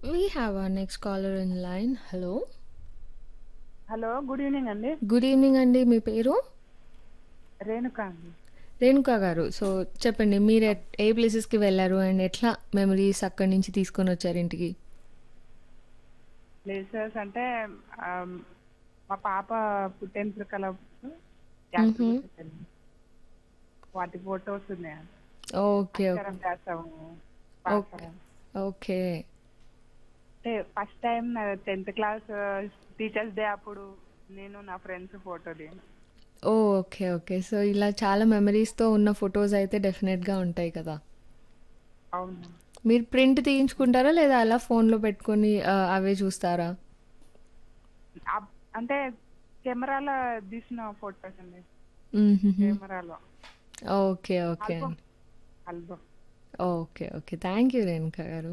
We have our next caller in line. Hello. Hello good evening అండి good evening అండి మీ పేరు రేణుక అండి రేణుకా గారు సో చెప్పండి మీరు ఎట్- ఏ ప్లేసెస్కి వెళ్ళారు అండ్ ఎట్లా మెమరీస్ అక్కడి నుంచి తీసుకొని వచ్చారు ఇంటికి ప్లేసెస్ అంటే ఆమ్, మా పాప పుట్టెంట్రుకల మ్హూ. వాటి ఫొటోస్ ఉన్నాయి ఓకే అక్షరం వ్యాసము ఓకే పాప. ఓకే అంటే first time tenth class teachers day అప్పుడు నేను నా ఫ్రెండ్స్ ఫోటో దిగాను ఓ ఓకే ఓకే సో ఇలా చాలా మెమరీస్తో ఉన్న ఫొటోస్ అయితే డెఫినెట్గా ఉంటాయి కదా అవును మీరు ప్రింట్ తీయించుకుంటారా లేదా అలా ఫోన్లో పెట్టుకొని ఆ, అవే చూస్తారా అప్- అంటే కెమెరాలో తీసిన ఫొటోస్ అండి మ్మ్హ్మ్. కెమెరాలో ఓకే ఓకే ఆల్బమ్ అండి album okay okay thank you Renuka గారు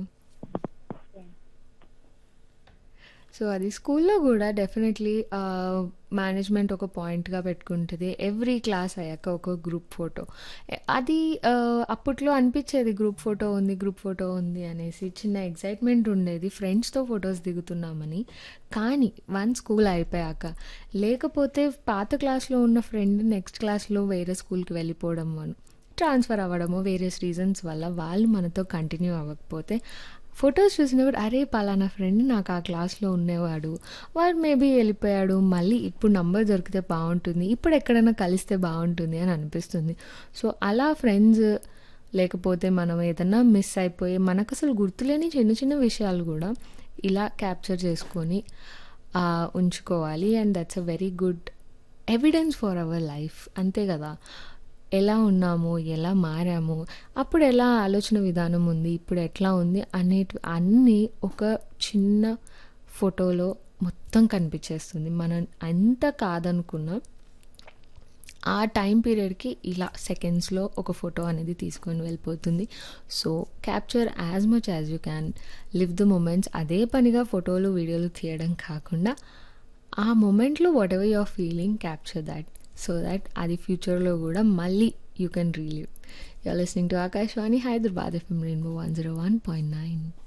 సో అది స్కూల్లో కూడా డెఫినెట్లీ మేనేజ్మెంట్ ఒక పాయింట్గా పెట్టుకుంటుంది ఎవ్రీ క్లాస్ అయ్యాక ఒక గ్రూప్ ఫోటో అది ఆ, అప్పట్లో అనిపించేది గ్రూప్ ఫోటో ఉంది గ్రూప్ ఫోటో ఉంది అనేసి చిన్న ఎగ్జైట్మెంట్ ఉండేది ఫ్రెండ్స్తో ఫొటోస్ దిగుతున్నామని కానీ వన్ స్కూల్ అయిపోయాక లేకపోతే పాత క్లాస్లో ఉన్న ఫ్రెండ్ నెక్స్ట్ క్లాస్లో వేరే స్కూల్కి వెళ్ళిపోవడం వల్ల ట్రాన్స్ఫర్ అవ్వడము వేరియస్ రీజన్స్ వల్ల వాళ్ళు మనతో కంటిన్యూ అవ్వకపోతే ఫొటోస్ చూసినప్పుడు అరే పలానా ఫ్రెండ్ నాకు ఆ క్లాస్లో ఉండేవాడు వాడు మేబీ వెళ్ళిపోయాడు మళ్ళీ ఇప్పుడు నంబర్ దొరికితే బాగుంటుంది ఇప్పుడు ఎక్కడైనా కలిస్తే బాగుంటుంది అని అనిపిస్తుంది సో అలా ఫ్రెండ్స్ లేకపోతే మనం ఏదన్నా మిస్ అయిపోయి మనకు అసలు గుర్తులేని చిన్న చిన్న విషయాలు కూడా ఇలా క్యాప్చర్ చేసుకొని ఆ, ఉంచుకోవాలి and that's a very good evidence for our life అంతే కదా ఎలా ఉన్నాము ఎలా మారాము అప్పుడు ఎలా ఆలోచన విధానం ఉంది ఇప్పుడు ఎట్లా ఉంది అనేటి అన్నీ ఒక చిన్న ఫోటోలో మొత్తం కనిపించేస్తుంది మనం ఎంత కాదనుకున్నా ఆ టైం పీరియడ్కి ఇలా సెకండ్స్లో ఒక ఫోటో అనేది తీసుకొని వెళ్ళిపోతుంది so capture as much as you can live the moments అదే పనిగా ఫోటోలు వీడియోలు తీయడం కాకుండా ఆ మూమెంట్లో whatever your feeling capture that so that అది ఫ్యూచర్లో కూడా మళ్ళీ you can relive you're listening to Akashvani Hyderabad FM rainbow one zero one point nine